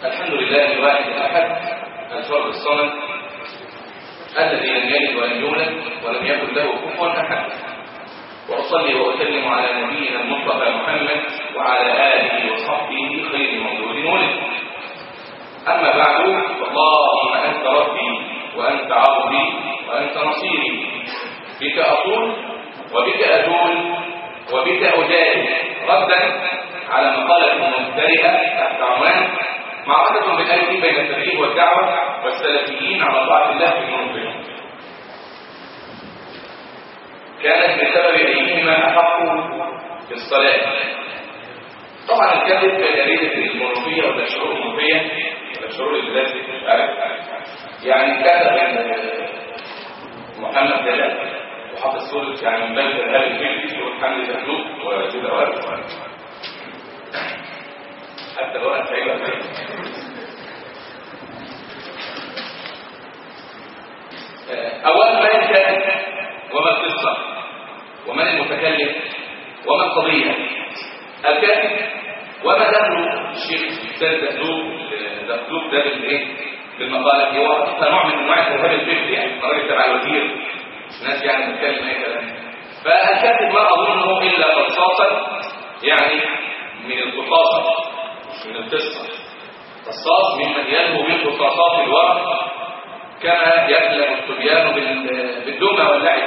الحمد لله الواحد الأحد الفرد الصمد الذي لم يلد ولم يولد ولم يكن له كفوا أحد وأصلي وأسلم على نبينا المصطفى محمد وعلى آله وصحبه خير مولود ولد أما بعد فاللهم أنت ربي وأنت عبدي وأنت نصيري بك أقول وبك أجول وبك أجاهد ردا على مقالة مبتدئة تحت عنوان معركة بالألف بين التبليغ والدعوة والسلفيين على طاعة الله في المنطقة كانت بسبب أيهما أحق في الصلاة طبعا الكذب كان يريد المنوفية ولا الشعور المنوفية ولا الشعور الذاتي مش عارف يعني كذب محمد جلال وحط الصورة يعني من بلد الهالي الفيلي يقول حمد تخلوق وجودة وارد حتى لو أنا سعيدة أولا ما الكاتب وما القصة ومن المتكلم وما القضية الكاتب وما دخل الشيخ سيد دخلوق دخلوق ده بالايه بالمقالة هو نوع من انواع الارهاب الفكري يعني الراجل تبع الوزير ناس يعني بتتكلم اي كلام فالكاتب ما اظنه الا قصاصا يعني من القصاصه مش من القصه قصاص ممن يلهو بالقصاصات الورق كما يبلغ الصبيان بالدمى واللعب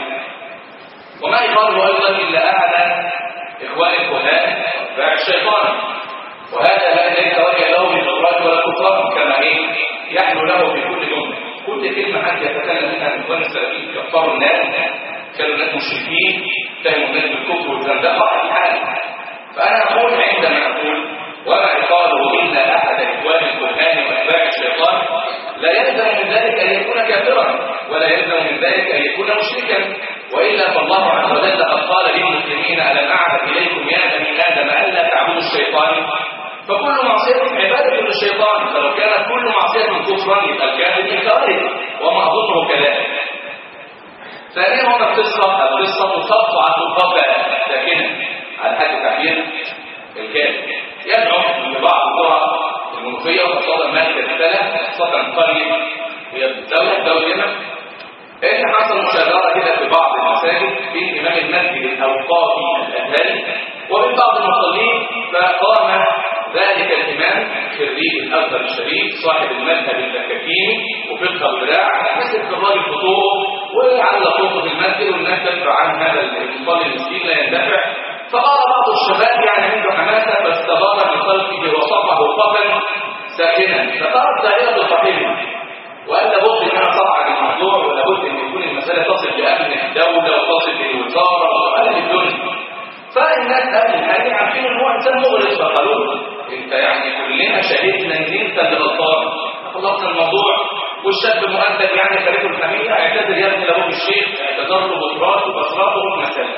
وما يقال ايضا الا احد اخوان الكهان واتباع الشيطان وهذا لا ليس وجه له بالخبرات ولا كفران كما ايه يحلو له في كل جمله كل كلمه حد يتكلم منها من اخوان السلفيين كفروا الناس كانوا الناس مشركين اتهموا الناس بالكفر والزندقه على الحال فانا اقول عندما اقول وما عقابه الا احد اخوان الكهان واتباع الشيطان لا يلزم من ذلك ان يكون كافرا ولا يلزم من ذلك ان يكون مشركا والا فالله عز وجل قد قال للمسلمين الم اعهد اليكم يا بني ادم الا تعبدوا الشيطان فكل معصيه عباده للشيطان فلو كانت كل معصيه كفرا يبقى الكافر انكاره وما اظنه كذلك ثانيا هنا القصه القصه تقطع الخطا ساكنه على حد تحليل الكافر يدعو لبعض القرى المنوفيه وخاصه مالك الثلاث خاصه قريه هي الدوله دولة ان حصل مشاجره كده في بعض المساجد بين امام المسجد الاوقافي الازهري وبين بعض المصلين فقام ذلك الامام خريج الازهر الشريف صاحب المذهب الكاكيني وفقه الدراع مسك الراجل خطوه وعلق صوته في المسجد والناس تدفع عن هذا المصلي المسكين لا يندفع فقال بعض الشباب يعني عنده حماسه فاستدار بخلفه وصفه وقفا ساكنا فقالت دائره الفقير وقال لابد ان انا اصعد الموضوع ولابد ان يكون المساله تصل لامن الدوله وتصل للوزاره وتصل للدنيا فالناس اهل الحديث عارفين ان هو انسان مغرض فقالوا انت يعني كلنا شهدنا ان انت اللي غلطان خلصنا الموضوع والشاب مؤدب يعني خليته الحميده اعتذر يا ابني لابوك الشيخ اعتذر له بطراته وبصراته ومثلا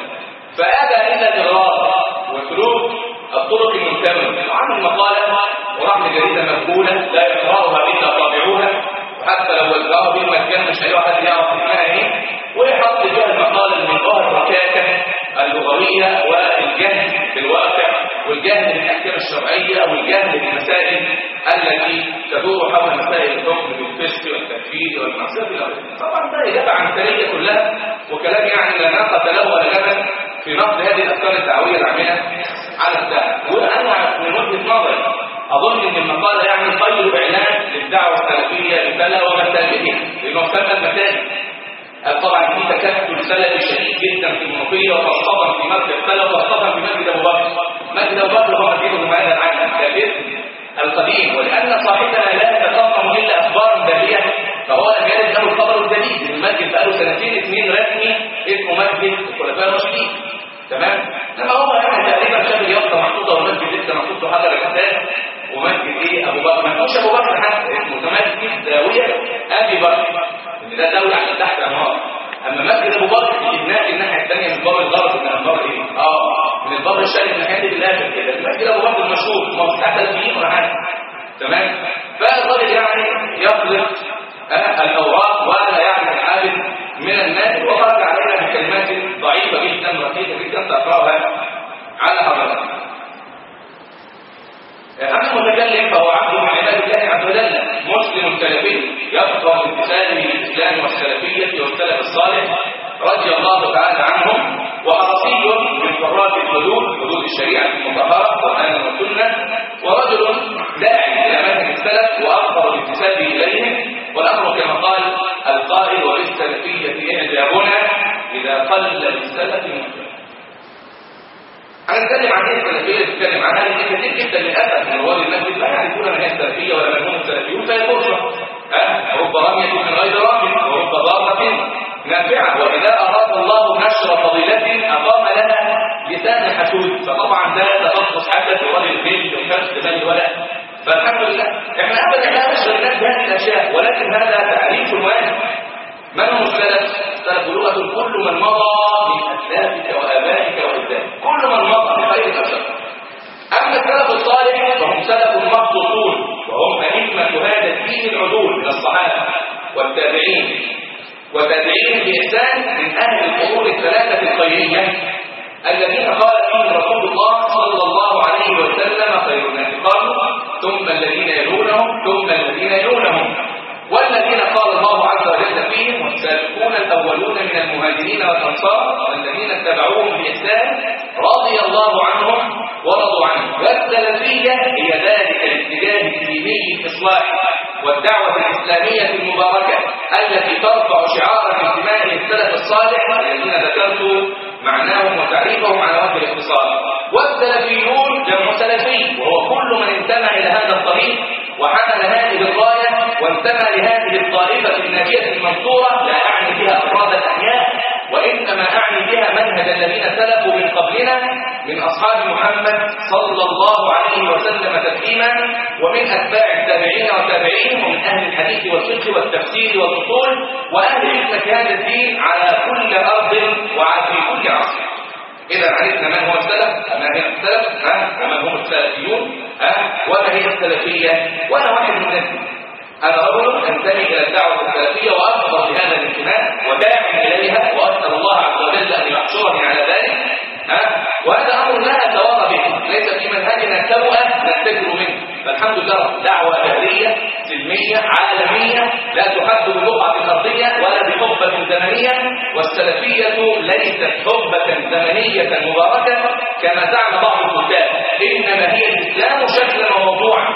فابى الى الاغراء وسلوك الطرق المنتمه وعمل مقاله وراح لجريده مقبوله لا يقراها الا طابعوها وحتى لو وزعوها بالمجان مش هيلاقي حد يعرف اسمها ايه ويحط فيها المقاله المظاهر ركاكه اللغويه والجهل بالواقع والجهل بالاحكام الشرعيه والجهل بالمسائل التي تدور حول مسائل الحكم بالفسق والتكفير والمعصيه الى طبعا ده اجابه عنتريه كلها وكلام يعني لا ناقه له ولا جبل في نقد هذه الافكار الدعويه العامله على الدعوه وانا من وجهه نظري اظن ان المقاله يعني خير اعلان للدعوه السلفيه لبلا ومساجدها لانه سمى المساجد طبعا في تكتل سلفي شديد جدا في المنوفيه وخاصه في مسجد السلف وخاصه في مسجد ابو بكر مسجد ابو بكر هو مسجد هذا العالم الكبير القديم ولان صاحبنا لا يتقدم الا اخبار باليه فهو لم يرد له الخبر الجديد المسجد بقاله سنتين اثنين رسمي اسمه مسجد الخلفاء الراشدين تمام لما هو يعني تقريبا شاف اليافطه محطوطه والمسجد لسه محطوط له حجر الاساس ومسجد ايه ابو بكر ما اسموش ابو بكر حتى اسمه زمان مسجد زاويه ابي بكر ان ده دوله عشان تحت انهار اما مسجد ابو بكر جبناه الناحيه الثانيه من باب الغرب من البر ايه اه من البر الشرقي من ناحيه الاخر كده مسجد ابو بكر المشهور ما هو اتقتل فيه ولا حاجه تمام فالراجل يعني يطلق آه الاوراق ولا يعرف العابد من الناس وخرج علينا بكلمات ضعيفه جدا رقيقه جدا تقراها على حضرتك اما المتكلم فهو عبد من عباد الله سلفي يفخر بامتثاله للاسلام والسلفيه والسلف الصالح رضي الله تعالى عنهم وعربي من قراء الحدود حدود الشريعه المطهره قرانا وسنه ورجل داعي الى منهج السلف واخبر بامتثاله اليهم والامر كما قال القائل وللسلفيه اعجابنا اذا قل للسلف مهتم هنتكلم عن ايه السلفيه نتكلم عنها لان كثير جدا للاسف من رواد المسجد لا يعرفون ما هي السلفيه ولا من هم السلفيون فيخرجوا ها رب رميه من غير رمي ورب ضاره نافعه واذا اراد الله نشر فضيله اقام لها لسان حسود فطبعا ده تخصص حدث وراجل البيت وكشف بل ولا فالحمد لله احنا ابدا لا نشر الناس بهذه الاشياء ولكن هذا تعريف واحد من هم السلف؟ السلف لغة كل من مضى من أسلافك وآبائك وأجدادك كل من مضى من خير البشر أما السلف الصالح فهم سلف مخصوصون وهم أئمة هذا الدين العدول من الصحابة والتابعين وتابعين بإحسان من أهل القرون الثلاثة الخيرية الذين قال فيهم رسول الله صلى الله عليه وسلم خير الناس قالوا ثم الذين يلونهم ثم الذين يلونهم والذين قال الله عز وجل فيهم والسابقون الاولون من المهاجرين والانصار والذين اتبعوهم باحسان رضي الله عنهم ورضوا عنه والسلفيه هي ذلك الاتجاه الديني الاصلاحي والدعوه الاسلاميه المباركه التي ترفع شعار انتماء السلف الصالح الذين ذكرت معناهم وتعريفهم على وجه الاختصار والسلفيون جمع سلفي وهو كل من انتمى الى هذا الطريق وحمل هذه الرايه وانتمى لهذه الطائفه الناجيه المنصوره لا اعني بها افراد الاحياء وانما اعني بها منهج الذين سلفوا من قبلنا من اصحاب محمد صلى الله عليه وسلم تسليما ومن اتباع التابعين وتابعيهم ومن اهل الحديث والفقه والتفسير والاصول واهل حكمه هذا الدين على كل ارض وفي كل عصر إذا عرفنا من هو السلف ما هي السلف ها ومن هم السلفيون ها وما هي السلفية وأنا واحد من الناس أنا رجل أنتمي إلى الدعوة السلفية وأفضل بهذا الانتماء وداعي إليها وأسأل الله عز وجل أن يحشرني على ذلك ها وهذا أمر لا نتواضع به ليس في منهجنا سوء نفتكر منه فالحمد لله دعوة أهلية سلمية عالمية لا تحد بالبقعة الأرضية ولا بحقبة زمنية والسلفية ليست حقبة زمنية مباركة كما زعم بعض الكتاب إنما هي الإسلام شكلا وموضوعا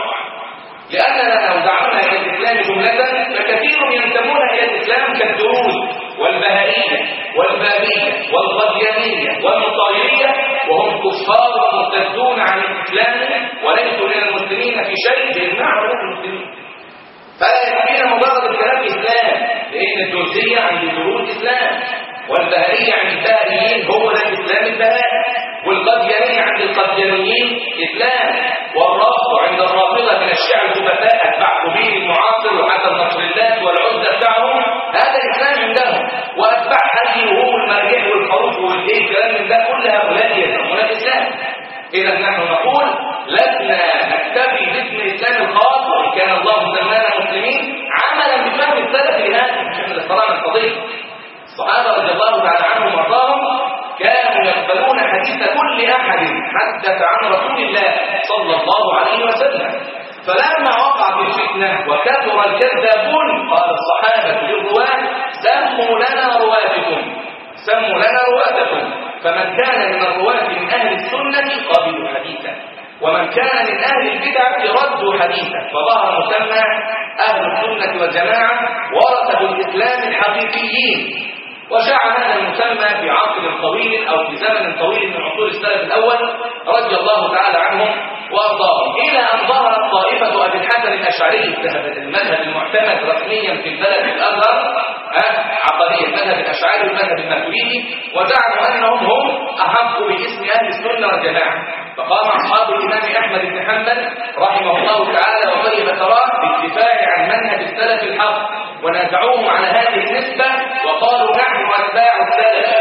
لأننا لو دعونا إلى الإسلام جملة فكثير ينتمون إلى الإسلام كالدروز والبهائية والبابية والغديانية والمطايرية وهم كفار مرتدون عن الإسلام وليسوا من المسلمين في شيء بيمنعوا من المسلمين فلا يكفينا مجرد الكلام إسلام لأن الدروزية عند دروز إسلام والبهائية عند البهائيين هو ده الإسلام البهائي والقديانية عند القديانيين إسلام والرفض عند الرافضة من الشيعة الخبثاء أتباع كبير المعاصر وحسن نصر الله والعزة بتاعهم هذا الإسلام عندهم وأتباع حدي وهم المرجع والخروف والإيه الكلام من ده كل هؤلاء يسمون الإسلام إذا نحن نقول لسنا نكتفي باسم الإسلام الخاص وإن كان الله سمانا مسلمين عملا بفهم السلف لهذا مش احنا الاختراع القضية الصحابة رضي الله تعالى عنهم وارضاهم كانوا يقبلون حديث كل أحد حدث عن رسول الله صلى الله عليه وسلم فلما وقعت الفتنة وكثر الكذابون قال الصحابة للرواة سموا لنا رواتكم سموا لنا رواتكم فمن كان من الرواة من أهل السنة قبلوا حديثا ومن كان من أهل البدع ردوا حديثا فظهر مسمى أهل السنة والجماعة ورثة الإسلام الحقيقيين وشاع هذا المسمى في عصر طويل أو في زمن طويل من عصور السلف الأول رضي الله تعالى عنهم وأرضاهم إلى أن ظهرت طائفة أبي الحسن الأشعري المذهب المعتمد رسميا في البلد الأزهر عقدية المذهب الأشعري والمذهب الماتريدي وزعموا أنهم هم أحق باسم أهل السنة والجماعة فقام أصحاب الإمام أحمد بن حنبل رحمه الله تعالى وطيب ثراه بالدفاع عن منهج السلف الحق ونازعوهم على هذه النسبة وقالوا نحن أتباع السلف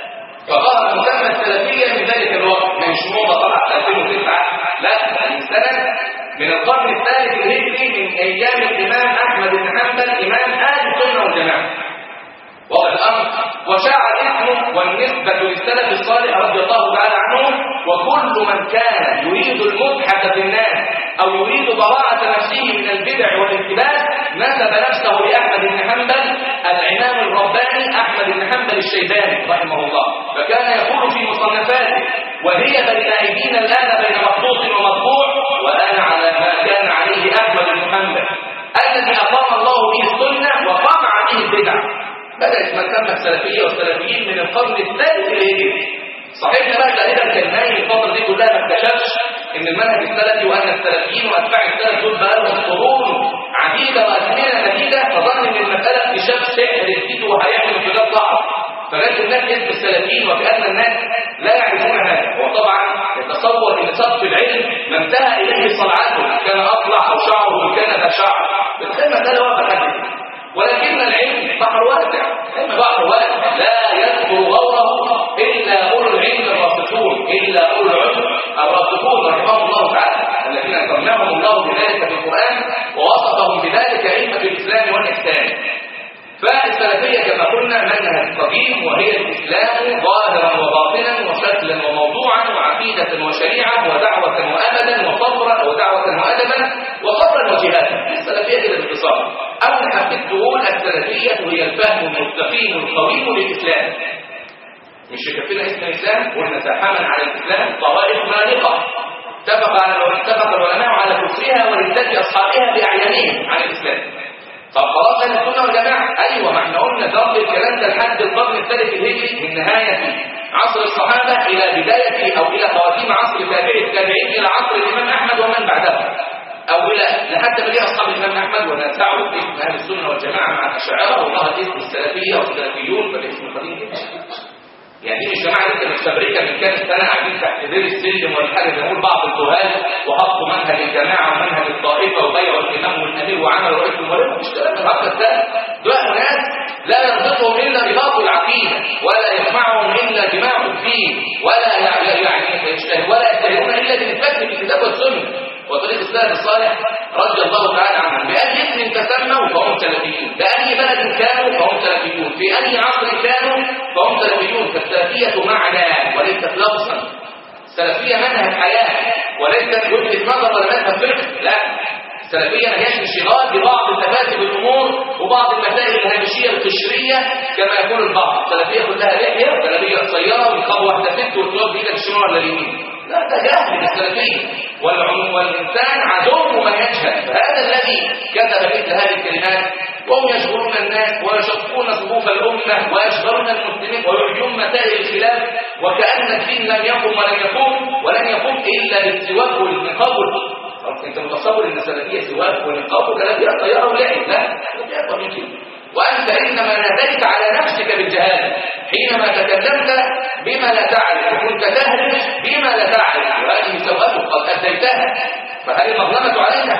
فظهر مسمى السلفية من ذلك الوقت من شموع طلعت 2009 لا من سنة من القرن الثالث الهجري من أيام الإمام أحمد بن حنبل إمام أهل السنة والجماعة واضح الأمر وشاع الاسم والنسبة للسلف الصالح رضي الله تعالى عنهم وكل من كان يريد المدحة في الناس أو يريد براءة نفسه من البدع والالتباس نسب نفسه لأحمد بن حنبل الإمام الرباني أحمد بن حنبل الشيباني رحمه الله فكان يقول في مصنفاته وهي بين أيدينا الآن بين مخطوط ومطبوع وأنا على ما كان عليه أحمد بن حنبل الذي أقام الله به السنة وقمع به البدع بدأت مكتبة السلفية والسلفيين من القرن الثالث الهجري صحيح بقى تقريبا كان نايم الفترة دي كلها ما اكتشفش ان المنهج السلفي وان السلفيين واتباع السلف دول بقى لهم قرون عديدة وازمنة مديدة فظن ان المسألة اكتشاف سحر جديد وهيعمل انفجار ضعف فجت الناس اسم السلفيين وكأن الناس لا يعرفون هذا وطبعا يتصور ان صف العلم ما انتهى اليه صلعته كان اطلع او شعره كان ذا شعر بس المسألة واقفة حدث ولكن العلم بحر واسع علم بحر واسع لا يذكر غوره الا اولو العلم الراسخون الا اولو العلم الراسخون رحمهم الله تعالى الذين سماهم الله بذلك في القران ووصفهم بذلك ائمه الاسلام والاحسان فالسلفيه كما قلنا منهج قديم وهي الاسلام ظاهرا وباطنا وشكلا وموضوعا وعقيده وشريعه ودعوه وابدا وصبرا ودعوه وادبا وصبرا وجهادا السلفيه كده باختصار اول حبيت تقول السلفيه هي الفهم المستقيم القويم للاسلام مش يكفينا اسم الاسلام ونتحامل على الاسلام طوائف مالقه اتفق على اتفق العلماء على كفرها وردة اصحابها باعيانهم عن الاسلام طب خلاص اهل السنه والجماعه ايوه ما احنا قلنا ضرب الكلام ده لحد القرن الثالث الهجري من نهايه عصر الصحابه الى بدايه او الى خواتيم عصر تابعي التابعين الى عصر الامام احمد ومن بعده او الى لحد ما جاء اصحاب الامام احمد ونسعوا باسم اهل السنه والجماعه مع الاشاعره وظهر اسم السلفيه والسلفيون فالاسم القديم جدا يعني دي مش جماعه لسه مستبركه من كام سنه قاعدين تحت دير السلم ولا حاجه زي بعض الجهال وحطوا منهج الجماعه ومنهج الطائفه وبيعوا الامام والامير وعملوا رئيس المريض مش كلام الهجس ده دول ناس لا يربطهم الا رباط العقيده ولا يجمعهم الا جماع الدين ولا يعني يعني ولا يجتهدون الا بنسبه في الكتاب والسنه وطريق السلف الصالح رضي الله تعالى عنهم بأي اسم تسموا فهم سلفيون بأي بلد كانوا فهم سلفيون في أي عصر كانوا فهم سلفيون فالسلفية معنى وليست لفظا السلفية منهج حياة وليست وجهة نظر ولا مذهب فقه لا السلفية ما هياش انشغال ببعض تفاسد الأمور وبعض المسائل الهامشية القشرية كما يقول البعض السلفية كلها لحية وسلفية قصيرة والقوة واحدة ست والتوب بإيدك الشمال ولا اليمين لا ده جهل بالسلفية والعموم والإنسان عدو من يجهل فهذا الذي كتب مثل هذه الكلمات وهم يشغلون الناس ويشقون صفوف الأمة ويشغلون المسلمين ويحيون مسائل الخلاف وكأن الدين لم يقم ولم يقوم ولن يقوم إلا بالسواك والنقاب انت متصور ان السلفيه سواك ونقاب وكلام فيها طياره ولعب لا لا طبيعي كده وانت انما ناديت على نفسك بالجهاله حينما تكلمت بما لا تعرف وكنت تهرج بما لا تعرف وهذه سوءتك قد اديتها فهل المظلمه عليك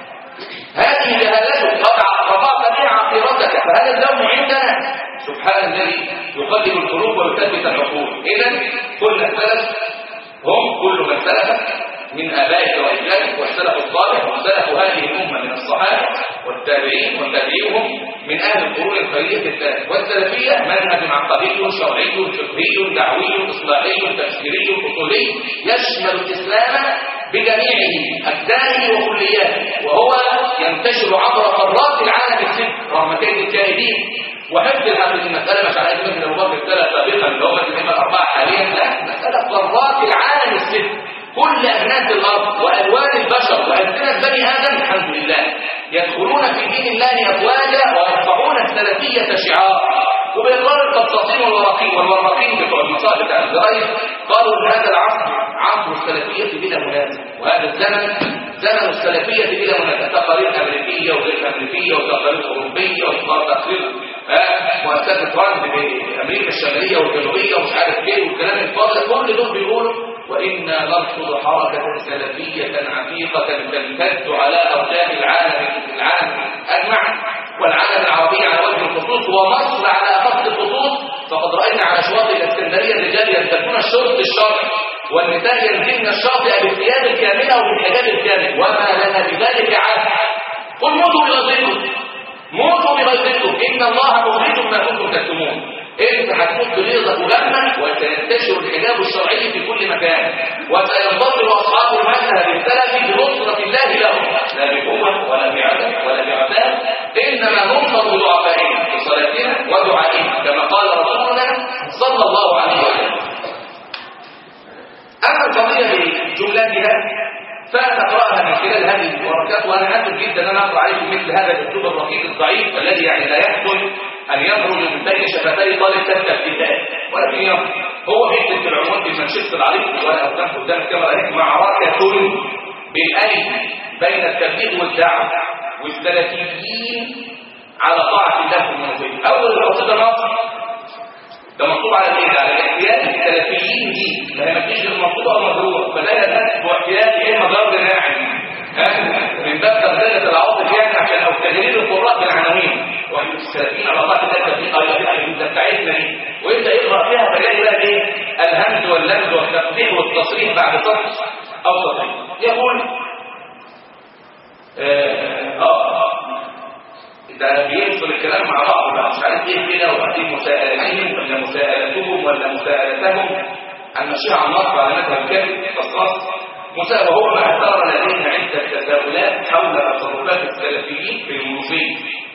هذه جهالتك قد رفعت بها عقيرتك فهل اللوم عندنا سبحان الذي يقلب القلوب ويثبت العقول اذا كل السلف هم كل من سلف من آبائك وأجدادك والسلف الصالح وسلف هذه الأمة من الصحابة والتابعين وتابعيهم من أهل القرون الخيرية الثالث والسلفية منهج عقدي شرعي فقهي دعوي إصلاحي تفسيري أصولي يشمل الإسلام بجميعه أجزائه وكلياته وهو ينتشر عبر قارات العالم الست رغم كيد الجاهلين وحفظ الحديث المسألة مش على مثل أبو بكر الثلاث سابقا اللي هو مثل الأربعة حاليا لا مسألة قارات العالم الست كل أجناس الأرض وألوان البشر وألسنة بني آدم الحمد لله يدخلون في دين الله أفواجا ويرفعون السلفية شعار وبإقرار القصاصين والورقين والورقين بتوع المصائب بتاع الزراير قالوا إن هذا العصر عصر السلفية بلا منازع وهذا الزمن زمن السلفية بلا منازع تقارير أمريكية وغير أمريكية وتقارير أوروبية وتقارير مؤسسة راند بأمريكا الشمالية والجنوبية ومش عارف ايه والكلام الفاضل كل دول بيقولوا وإنا نرصد حركة سلفية عتيقة تمتد على أرجاء العالم العالم أجمع والعالم العربي على وجه الخصوص ومصر على أخص الخصوص فقد رأينا على شواطئ الإسكندرية الرجال يرتدون الشرط الشرعي والنساء ينزلن الشاطئ بالثياب الكاملة وبالحجاب الكامل وما لنا بذلك عهد قل موتوا بغيظكم موتوا بغيظكم إن الله مخرج ما كنتم تكتمون انت هتموت بغيظك وغمك وسينتشر الحجاب الشرعي في كل مكان وسينتظر اصحاب المذهب السلفي بنصره الله لهم لا بقوه ولا بعدد ولا بعتاد فنقراها من خلال هذه الورقات وانا اسف جدا ان انا اقرا عليكم مثل هذا الاسلوب الرقيق الضعيف الذي يعني لا يحسن ان يخرج من بين شفتي طالب ثالثه ابتدائي ولكن يخرج هو بيكتب في العنوان في المنشط العريض وانا قدام قدام الكاميرا هيك معركه بالالف بين التبليغ والدعوه والسلفيين على طاعه الله المنزل اول العقيده نصر ده مكتوب على ايه على الاحتياج السلفيين دي ما هي ما تجيش المنصوبه او مجروره فده يبقى واحتياج يا اما ضرب ناعم من باب تبدله العواطف يعني عشان او تجريد القراء بالعناوين والسلفيين على طاعه الله التبليغ او ده بتاعتنا دي ويبدا يقرا فيها فيلاقي بقى ايه الهمز واللمز والتقديح والتصريح بعد سطر او سطرين يقول اه, آه ده بينصر الكلام مع بعض بقى مش عارف ايه كده وبعدين مساءلتهم ولا مساءلتهم ولا مساءلتهم المشيئة عن نصب على مذهب كامل خصاص مساءلة وهو ما اثار لدينا عدة تساؤلات حول تصرفات السلفيين في المنوفية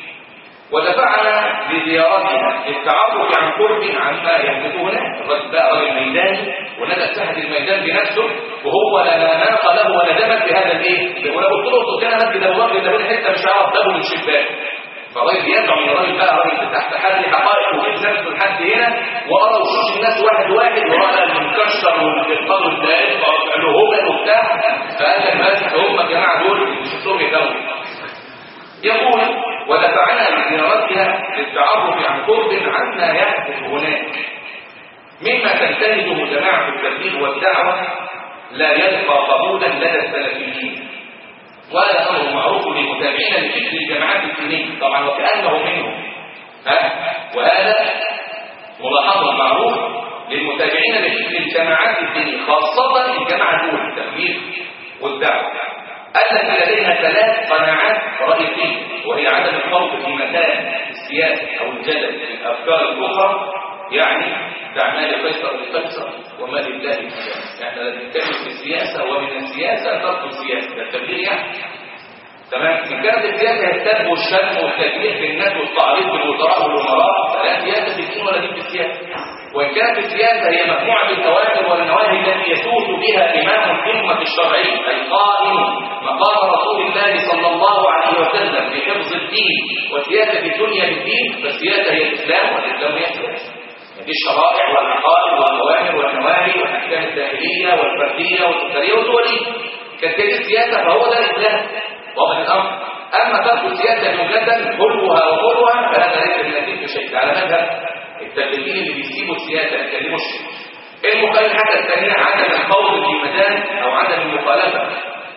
ودفعنا لزيارتها للتعرف عن قرب عما يحدث هناك الرجل بقى راجل ميداني ونزل ساحه الميدان بنفسه وهو لا ناق له ولا دمت في هذا الايه ولو قلت له كان مسجد ابو بكر ده حته مش هيعرف ده من الشباك فالراجل يدعو من الراجل بقى راجل تحت حد حقائق وجيب نفسه لحد هنا وارى وشوش الناس واحد واحد وراى المكشر والقطار الدائم وقال له هبل وبتاع فقال لك بس هم الجماعه دول شفتهم يدعوا يقول ودفعنا لزيارتها للتعرف عن قرب عما يحدث هناك مما تنتهجه جماعه التبليغ والدعوه لا يلقى قبولا لدى السلفيين وهذا امر معروف للمتابعين لفكر الجماعات الدينيه طبعا وكانه منهم ها وهذا ملاحظه معروفه للمتابعين لفكر الجماعات الدينيه خاصه الجماعه الاولى التبليغ والدعوه التي لديها ثلاث قناعات رئيسيه وهي عدم الخوض في مكان السياسه او الجدل في الافكار الاخرى يعني دعنا لقيصر لقيصر وما لله السياسه احنا نتكلم في السياسه ومن السياسه ترك السياسه ده التبليغ يعني تمام ان كانت السياسه السب والشتم والتجريح بالناس والتعريض بالوزراء والامراء فلا سياسه في الدين ولا دين في السياسه وان كانت السياسه هي مجموعه الاوامر والنواهي التي يسوس بها امام الامه الشرعي القائم مقام رسول الله صلى الله عليه وسلم في حفظ الدين وسياسه الدنيا بالدين فالسياسه هي الاسلام والاسلام هي السياسه دي الشرائع والعقائد والاوامر والنواهي والاحكام الداخليه والفرديه والاسريه والدوليه كانت هي السياسه فهو ده الاسلام واضح الامر اما ترك السياسه جمله حلوها وقلوها فهذا ليس من الدين بشيء على مذهب التبليغين اللي بيسيبوا السياسه ما يتكلموش المخالفه الحاجه الثانيه عدم الخوض في ميدان او عدم المخالفه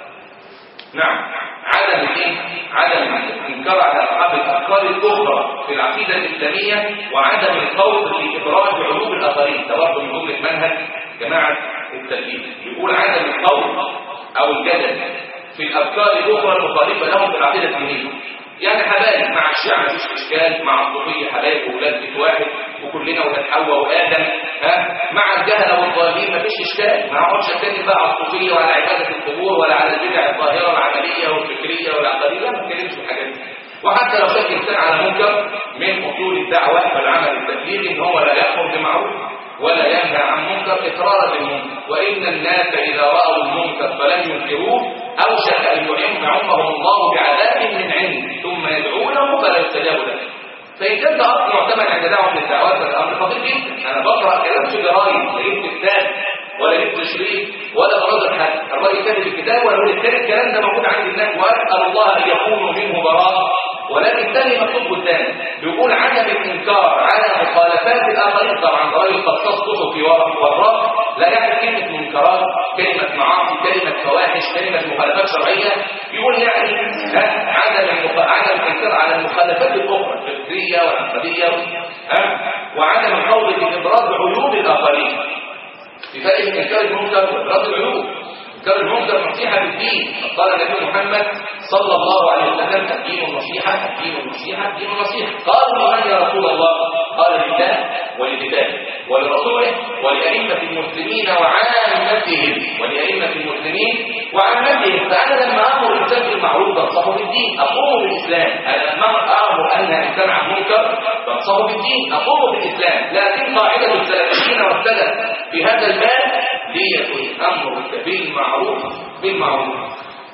نعم عدم الايه عدم الانكار على اصحاب الافكار الاخرى في العقيده الاسلاميه وعدم الخوض في ابراز عيوب الاخرين ده برضه من ضمن منهج جماعه التبليغ يقول عدم الخوض او الجدل في الافكار الاخرى المخالفه لهم في العقيده الدينيه يعني حبايب مع الشيعة مفيش اشكال مع الصوفيه حبايب واولاد بيت واحد وكلنا ولاد حواء وادم ها مع الجهله والضالين مفيش اشكال ما اقعدش اتكلم بقى على الصوفيه ولا عباده القبور ولا على البدع الظاهره العمليه والفكريه والعقديه لا ما اتكلمش في الحاجات دي وحتى لو شك انسان على منكر من اصول الدعوه والعمل التبليغي ان هو لا يامر بمعروف ولا ينهى عن منكر اقرارا بالمنكر وان الناس اذا راوا المنكر فلم ينكروه اوشك ان يعمهم الله بعذاب من عنده ثم يدعونه فلا يستجاب له فان كان ده اصل معتمد عند دعوه من الدعوات فالامر خطير جدا انا بقرا كلام في جرايد لا جبت كتاب ولا جبت شريط ولا بنظر حد الراجل كاتب الكتاب ولا يقول الثاني الكلام ده موجود عند الناس واسال الله ان يكونوا منه براء ولكن تاني مكتوب قدامي بيقول عدم الانكار على مخالفات الاخرين طبعا راجل خصص صحفي ورق لا يعني كلمه منكرات كلمه معاصي كلمه فواحش كلمه مخالفات شرعيه يقول يعني عدم عدم الانكار على المخالفات الاخرى الفكريه والعقديه ها وعدم الخوض في ابراز عيوب الاخرين بفائده انكار المنكر وابراز العيوب انكار المنكر نصيحه بالدين قال النبي محمد صلى الله عليه وسلم الدين النصيحه الدين النصيحه الدين النصيحه قالوا لمن يا رسول الله قال لله ولكتابه ولرسوله ولأئمة المسلمين وعامتهم ولأئمة المسلمين وعامتهم فأنا لما أمر الإنسان بالمعروف بنصحه بالدين أقوم بالإسلام أنا لما أمر أن الإنسان عن منكر بنصحه بالدين أقوم بالإسلام لكن قاعدة السلفيين والسلف في هذا الباب ليكن امرك بالمعروف بالمعروف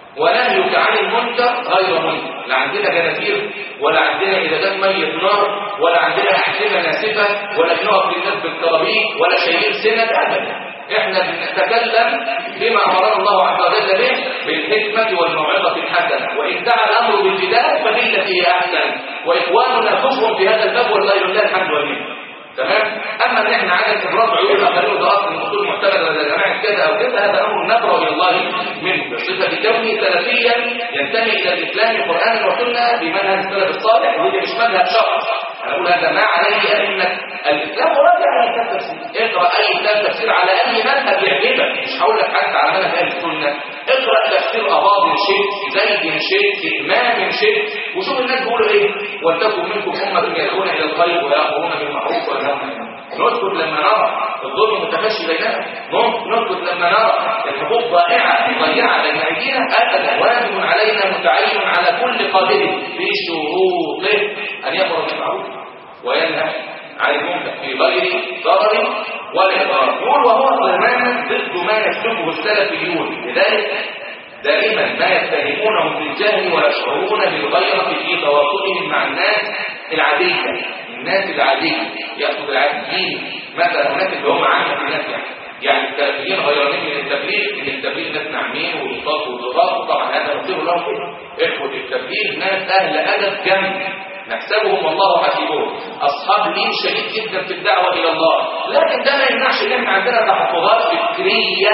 ونهيك عن المنكر غير منكر لا عندنا جنازير ولا عندنا اذا جت ميه نار ولا عندنا احزمه ناسفه ولا بنقف للناس بالكرابيك ولا شايلين سند ابدا احنا بنتكلم بما امرنا الله عز وجل به بالحكمه والموعظه الحسنه وان دعا الامر بالجدال فبالتي هي احسن واخواننا كفر في هذا الباب والله لله الحمد والمنه تمام اما ان احنا عدم ابراز عيون الاخرين وده اصل من اصول معتمده ولا جماعه كذا او كذا هذا امر نبرا الى الله منه بصفه كونه سلفيا ينتمي الى الاسلام قرانا وسنه بمنهج السلف الصالح وده مش منهج شخص انا اقول هذا ما عليه ائمه الاسلام وراجع على كتاب تفسير اقرا اي كتاب تفسير على اي منهج يعجبك مش هقول لك حتى على منهج اهل السنه اقرا تفسير اباض شيء زيد شيء امام شيء وشوف الناس بيقولوا ايه ولتكن منكم امه يدعون الى الخير ويامرون بالمعروف وينهون عن المنكر نسكت لما نرى الظلم متفشي بيننا نسكت لما نرى الحقوق ضائعه ضيعه بين ايدينا ابدا واجب علينا متعين على كل قادر بشروطه ان يامر بالمعروف وينهى عن المنكر في غير ضرر ولا اضرار يقول وهو تماما ضد ما يسلكه السلفيون لذلك دائما ما يتهمونهم بالجهل ويشعرون بالغيرة في تواصلهم مع الناس العادية الناس العادية يأخذ العاديين مثلا هناك اللي هم عامة الناس يعني يعني السلفيين غيرانين من التبليغ ان التبليغ ناس ناعمين وبساط وضغاط طبعا هذا نصير لهم كده اخوة التبليغ ناس اهل ادب جميل نحسبهم والله حسيبهم اصحاب لين شديد جدا في الدعوه الى الله لكن ده ما يمنعش ان احنا عندنا تحفظات فكريه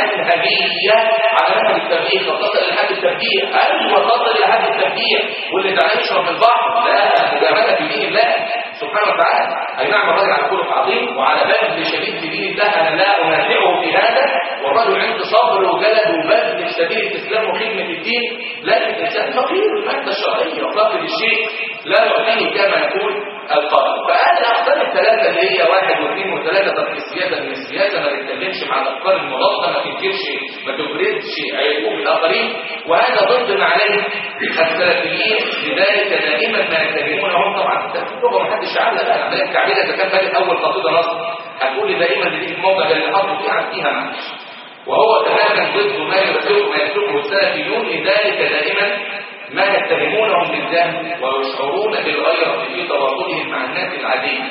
منهجيه على منهج التبليغ وتصل لحد التبديع ايوه تصل لحد التبديع واللي تعالى يشرب البحر لا مجامله في دين الله سبحانه وتعالى اي نعم الراجل على خلق عظيم وعلى بذل شديد في دين الله انا لا انازعه في هذا والرجل عنده صبر وجلد وبذل في سبيل الاسلام وخدمه الدين لكن الانسان فقير الماده الشرعيه وفاقد الشيء لا يعطيه كما يقول القائل فهذه الاقسام الثلاثه اللي هي واحد واثنين وثلاثه طب السياسه من السياسه ما تتكلمش مع الافكار المضاده ما تنكرش ما تبردش عيوب الاخرين وهذا ضد ما عليه السلفيين لذلك دائما ما يتهمونهم طبعا اللغه ما حدش عامله بقى العمليه الكعبيه اذا كان بادئ اول قصيده نصر هتقول لي دائما اللي في الموضع اللي حطوا فيه عن فيها معلش وهو تماما ضد ما يسلكه ما يسلكه السلفيون لذلك دائما ما يتهمونهم بالجهل ويشعرون بالغيرة في تواصلهم مع الناس العادية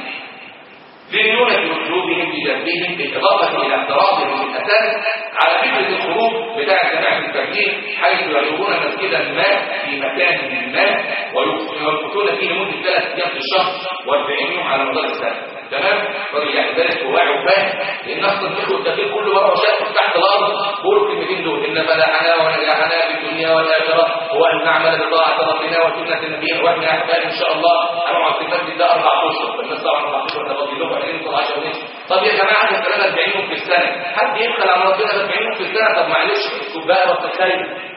لينون في اسلوبهم بجنبهم بالاضافه الى اعتراضهم بالاساس على فكره الخروج بتاع جماعه التبليغ حيث يزورون مسجدا ما في مكان ما ويمكثون فيه لمده ثلاث ايام في الشهر و40 يوم على مدار السنه تمام راجل يعني دارس وواعي وفاهم لان اصلا الفقه والتفكير كله بره وشاف تحت الارض بيقولوا الكلمتين دول ان فلاحنا ونجاحنا في الدنيا والاخره هو ان نعمل بطاعه ربنا وسنه نبينا واحنا احباب ان شاء الله هنقعد في المسجد ده اربع اشهر الناس طبعا اربع اشهر ده فاضي لهم 20 10 ونص طب يا جماعه ده كلام 40 يوم في السنه حد يبخل على ربنا 40 يوم في السنه طب معلش الكوبايه والتخيل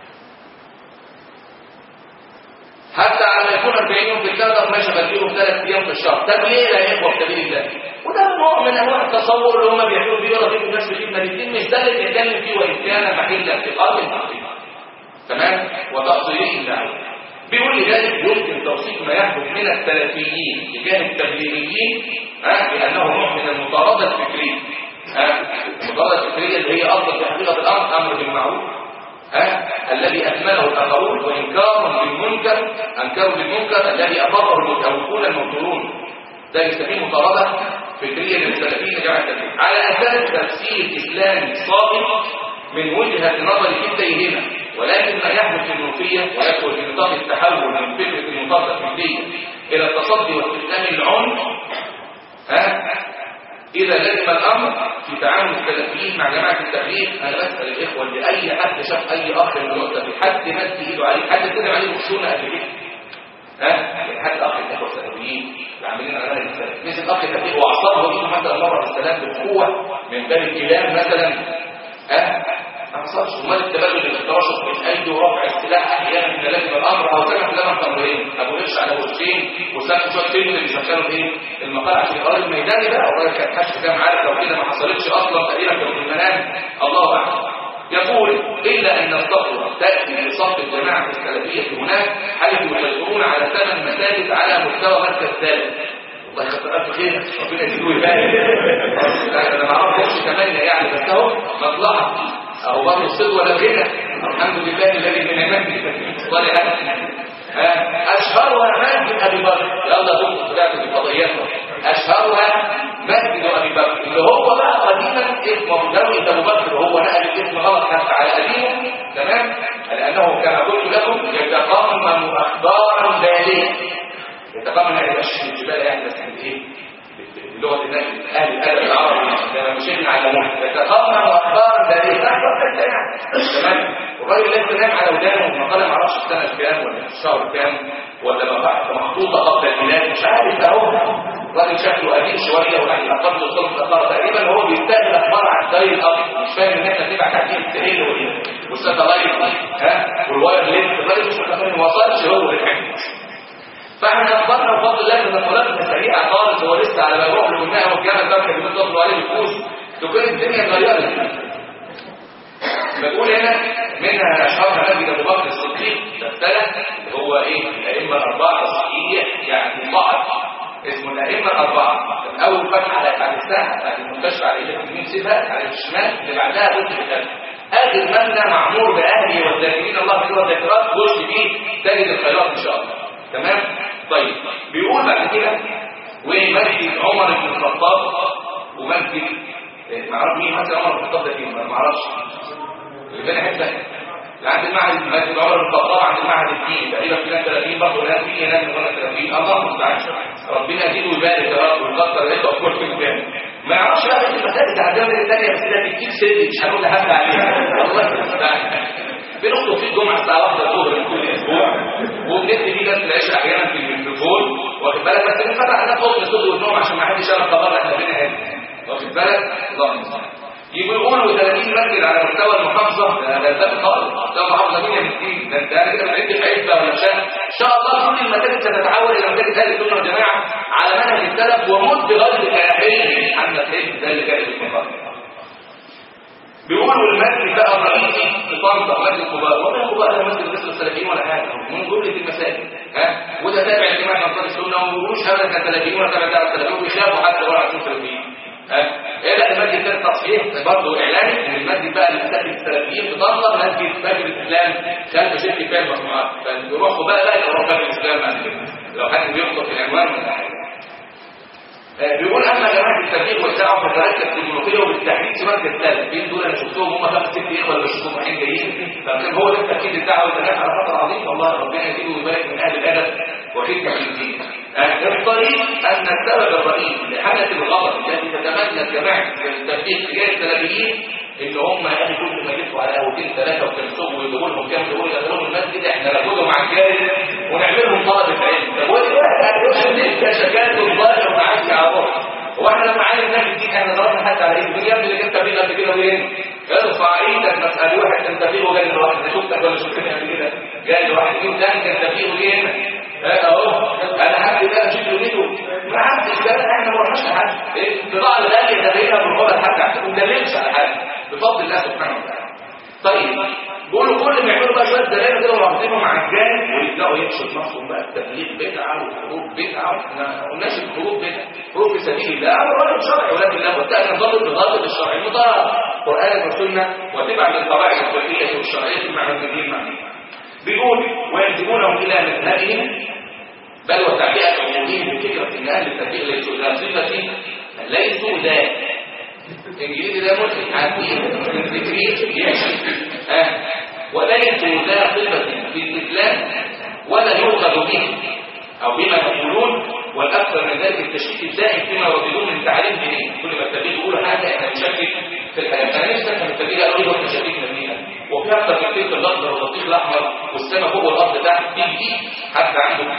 حتى على ما يكون 40 يوم في السنه طب ماشي بديهم ثلاث ايام في الشهر طب ليه يا اخوه في سبيل الله وده نوع من انواع التصور اللي هم بيعملوا بيه رضيت الناس بخدمه الدين مش ده اللي بنتكلم فيه وان كان محل اعتقاد التقليد تمام وتقصيري الدعوه بيقول لي ذلك يمكن توصيف ما يحدث من السلفيين تجاه التبليغيين ها بانه نوع من المطارده الفكريه ها المطارده الفكريه اللي هي اصلا في حقيقه الامر امر بالمعروف ها الذي اكمله الاخرون وانكار للمنكر انكروا للمنكر الذي اقره المتهوكون المبطلون ده يسميه مطارده فكريه للسلفيين جماعه التبليغ على اساس تفسير اسلامي صادق من وجهه نظر كلتيهما ولكن ما يحدث في المنوفيه ويدخل في نظام التحول من فكره المطارده الفكريه الى التصدي واستخدام العنف ها إذا لزم الأمر في تعامل السلفيين مع جماعة التبليغ أنا بسأل الإخوة اللي أي حد شاف أي أخ من النقطة في حد مد إيده عليه حد كتب عليه خشونة قبل كده ها حد أخ الإخوة السلفيين اللي عاملين على هذا السلف نزل أخ التبليغ وأعصابه إيده مثلا مرة بالسلام بقوة من باب الكلام مثلا ها ما حصلش امال التبادل التراشق بين الايدي ورفع السلاح احيانا من لازم الامر او كما في زمن تمرين ابو قرش على وشين وسام شويه فيلم اللي بيسخنوا ايه المقال عشان الراجل الميداني بقى الراجل كان حش كام عارف لو كده ما حصلتش اصلا تقريبا في المنام الله اعلم يقول إلا أن الصفوة تأتي لصف الجماعة السلفية هناك حيث يسيطرون على ثمان مساجد على مستوى مركز ثالث الله يكتر الف خير ربنا يزيده ويبارك انا ما اعرفش ثمانيه يعني بس اهو مصلحه اهو برضه الصيد ولا غنى الحمد لله الذي بنعمته صالحا اشهرها مسجد ابي بكر يلا دول طلعت بالفضائيات اشهرها مسجد ابي بكر اللي هو بقى قديما اسمه دوله ابو بكر وهو نقل الاسم غلط حتى على قديمه تمام لانه كما قلت لكم يتقمم اخبارا باليه يتقمم يعني مش الجبال يعني بس ايه بلغه الناس اهل الادب العربي لما مش احنا علمونا يتقمم اخبارا باليه تمام والراجل لسه نام على ودانه المقاله ما اعرفش السنه كام ولا الشهر كام ولا محطوطه قبل الميلاد مش عارف اهو الراجل شكله قديم شويه ولا قبل الصلاه الاخر تقريبا هو بيستقبل اخبار عن الدايل الابيض مش فاهم ان احنا نبعت عن السهيل والساتلايت ها والواير لينك الراجل مش ما وصلش هو للحكم فاحنا اخبرنا بفضل الله ان المناطق سريعه خالص هو لسه على ما يروح للماء والجامع ده كان بيتصلوا عليه بالفلوس تكون الدنيا اتغيرت بقول هنا منها اشهرها مسجد ابو بكر الصديق الثلاث هو ايه الائمه الاربعه الصحيح يعني بعض اسمه الائمه الاربعه اول فتحه على بعد الساعه بعد المستشفى على اليمين سيبها على الشمال اللي بعدها بص الثالث اخر مبنى معمور باهله والذاكرين الله في الذكرات خش فيه تجد الخيرات ان شاء الله تمام طيب بيقول بعد كده ومسجد عمر بن الخطاب ومسجد معرفش مين مسجد عمر بن الخطاب ده فين ما اعرفش اللي بين حته عند المعهد مسجد عمر بن الخطاب عند المعهد الديني تقريبا في 30 برضه هناك في هناك 30 الله المستعان ربنا يزيد ويبارك يا رب ويكثر رزقه في كل مكان ما يعرفش بقى المساجد على الجبل الثانيه بس ده بتجيب سر مش هنقول لحد عليها الله المستعان بنخطب فيه الجمعه الساعه 1 الظهر من كل اسبوع وبندي فيه درس العشاء احيانا في الميكروفون واخد بالك بس بنفتح على خطوه الصوت والنوم عشان ما حدش يعرف خبر احنا فين هنا واخد بالك الله المستعان يجوا يقولوا 30 مسجد على مستوى المحافظه ده ده خالص مستوى المحافظه مين يا مسكين ده انت انا كده ما عنديش عزه ولا شان ان شاء الله كل المساجد ستتحول الى مساجد اهل السنه والجماعه على منهج السلف ومد بغير كاحل عن مساجد ذلك المحافظه بيقولوا المسجد بقى الرئيسي في طنطا مسجد قباء ولا قباء ده مسجد مثل السلفيين ولا حاجه من جمله المساجد ها وده تابع اجتماع انصار السنه وما بيقولوش ابدا كان سلفيين ولا تابع دعوه السلفيين وبيخافوا حتى ولا عشان سلفيين ها ايه لا المسجد ده تصحيح برضه اعلاني ان المسجد بقى اللي مسجد السلفيين في طنطا مسجد مسجد الاسلام خلف شركه فيها المصنوعات فيروحوا بقى لا يروحوا مسجد الاسلام بعد كده لو حد بيخطط العنوان ولا حاجه بيقول اما جماعه التبليغ والدعوه فتركز في المنوفيه وبالتحديد في مركز ثالث بين دول انا شفتهم هم خمس ست اخوه اللي بشوفهم رايحين جايين فكان هو ده تاكيد الدعوه والنجاح على فتره عظيمه والله ربنا يزيده ويبارك من اهل الادب وخدمه الدين الطريق ان السبب الرئيسي لحدث الغلط الذي تتمنى جماعه التبليغ تجاه السلفيين ان هم يعني كل ما يدخلوا على قهوتين ثلاثه وكلثوم ويجيبوا لهم كام يقولوا يدخلوهم المسجد احنا ناخدهم على الجاهز ونعملهم طلبه علم طب ودي بقى لسه شكايه الظاهر معاك على روح هو احنا لما عايز نعمل دي احنا ضربنا حد على ايده يا ابني اللي انت بيه قبل كده وين ارفع ايدك مساله واحد انت فيه وجاي لواحد انا شفتك ولا شفتني قبل كده جاي لواحد مين تاني انت فيه وجاي هنا اهو انا حد ده مشيت يوميته ما حدش ده احنا ما رحناش لحد البضاعه الغاليه ده بينا بالغلط حتى عشان ما ندللش على حد بفضل الله سبحانه وتعالى طيب بيقولوا كل ما يعملوا بقى شويه دلائل كده ورابطينهم مع الجانب ويبداوا يكشف نفسهم بقى التبليغ بدعه والخروج بدعه ما قلناش الخروج بدعه خروج في سبيل الله امر واجب شرعي ولكن لا بد ان نضبط بضابط الشرع المطهر قران وسنه وتبع للقواعد الفقهيه والشرعيه مع المدين مع بيقول ويلزمونهم الى مذهبهم بل وتعبئه عمومهم بفكره ان اهل التبليغ ليسوا ذا صفه ليسوا ذا الانجليزي ده ملحد عارفين الذكرين يعشق ها وليسوا ذا صفه في الاسلام ولا يؤخذ به او بما يقولون والاكثر من ذلك التشكيك الدائم فيما يرددون من تعليم ديني كل ما التبليغ يقول حاجه احنا نشكك في الحياه انا نفسي افهم التبليغ قالوا ايه هو التشكيك فيها وفي اكثر كتير في الاخضر واللطيف الاحمر والسماء فوق والارض تحت دي دي حتى عنده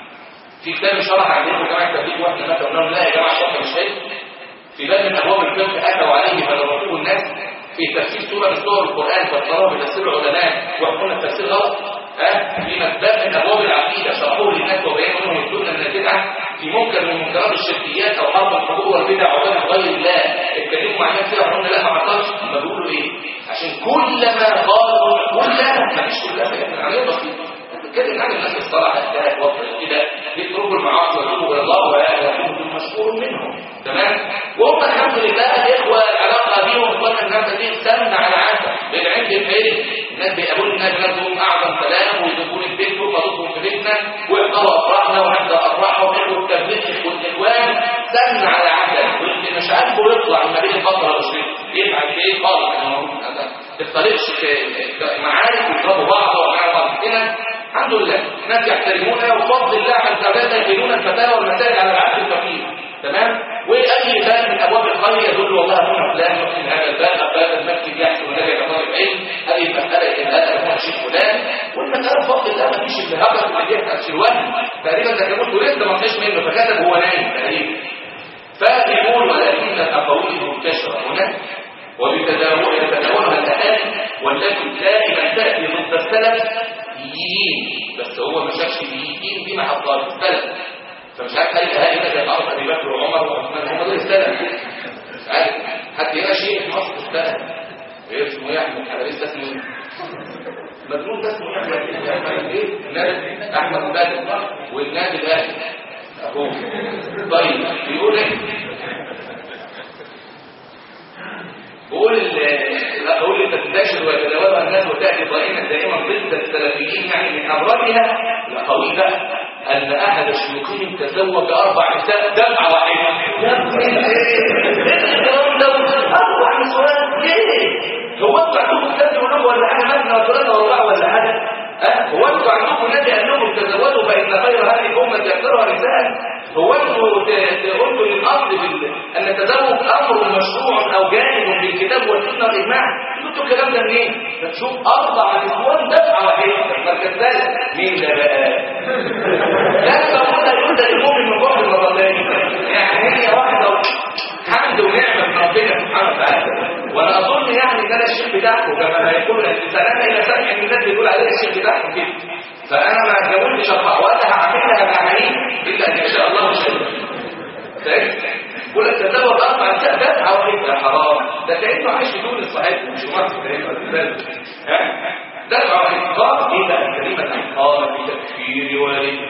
في كتاب شرح عندكم جماعه التبليغ واحنا مثلا قلنا لا يا جماعه الشرح مش حلو في باب من ابواب الفقه اتوا عليه فدرسوه الناس في تفسير سوره من سور القران فسروها بتفسير العلماء ويحكمون التفسير غلط ها في باب من ابواب العقيده شرحوه للناس وبيانوا انهم يدلون من البدعه في منكر من منكرات الشركيات او حرب الحقوق والبدع وعباده غير الله اتكلموا مع الناس كده وقالوا لا ما عطلش ما بيقولوا ايه عشان كلما قالوا كلما ما فيش كلها حاجات عمليه بسيطه بتتكلم عن الناس الصالحه الثلاث وقت كده يتركوا المعاصي ويتوبوا الى الله ويتوبوا وهم الحمد لله الاخوه العلاقه بيهم اخواننا الناس دي سمنه على عسل لان عند العلم الناس بيقابلوا الناس لهم اعظم سلام ويدخلوا البيت ويقعدوا في بيتنا ويحضروا افراحنا ونحضر افراحهم واخوه التبليغ والاخوان سمنه على عسل واللي مش عاجبه يطلع من ما بين الفتره والشريك يفعل ايه خالص ما تختلطش في معارك ويضربوا بعض ويعملوا بعض هنا الحمد لله الناس يحترموننا وفضل الله عز وجل يجدون الفتاوى والمسائل على العبد الفقير تمام واي باب من ابواب الخير يدل والله هنا فلان يحسن هذا الباب باب المسجد يحسن ونجد طالب علم هذه المساله الان هو الشيخ فلان والمساله بفضل الله ما فيش اللي هبط اللي جه الشلوان تقريبا ده كان ولسه ما فيش منه فكتب هو نايم تقريبا فيقول ولكن الاقاويل منتشره هناك ويتداولها الاهالي والتي دائما تاتي ضد السلف يين بس هو ما شافش اليين دي محطات السلف فمش عارف هل الاهالي هنا زي تعرف ابي بكر وعمر وعثمان هم دول السلف مش عارف حتى هنا شيء في مصر السلف غير اسمه ايه احمد حبيب اسمه ايه مجنون ده اسمه ايه احمد ايه النادي احمد بدر والنادي الاهلي اهو طيب بيقول ايه بقول اقول تنتشر ويتداولها الناس وتاتي ضائما دائما ضد السلفيين يعني من ابرزها الاقاويل بقى ان احد شيوخهم تزوج اربع نساء دفعه واحده يا ابني ايه الكلام ده اربع نسوان ليه هو انتوا عندكم كتاب يقولوا ولا حاجه مثنى وثلاثه واربعه ولا حاجه ها هو انتوا عندكم نادي انهم تزوجوا فان خير هذه الامه يكثرها نساء هو انتوا قلتوا للاصل بال... ان التزوج امر مشروع او جانب بالكتاب والسنه والاجماع انتوا الكلام ده منين فتشوف اربع نسوان دفعه واحده المركز الثالث مين ده بقى لا بقول لك انت المؤمن من بعد المرتين يعني هي واحده حمد ونعمه من ربنا سبحانه وتعالى وانا اظن يعني ان انا الشيخ بتاعكم كما يقول الانسان الى سمع من الناس بيقول عليه الشيخ بتاعكم كده فانا ما اتجوزتش اربع ولا هعملها بعمليه الا ان شاء الله شيء يقول لك تزوج اربع نساء دفعه واحده حرام ده كانه عايش في تونس صحيح مش في مصر ها دفعه واحده قال ايه بقى كلمه قال بتكفير والده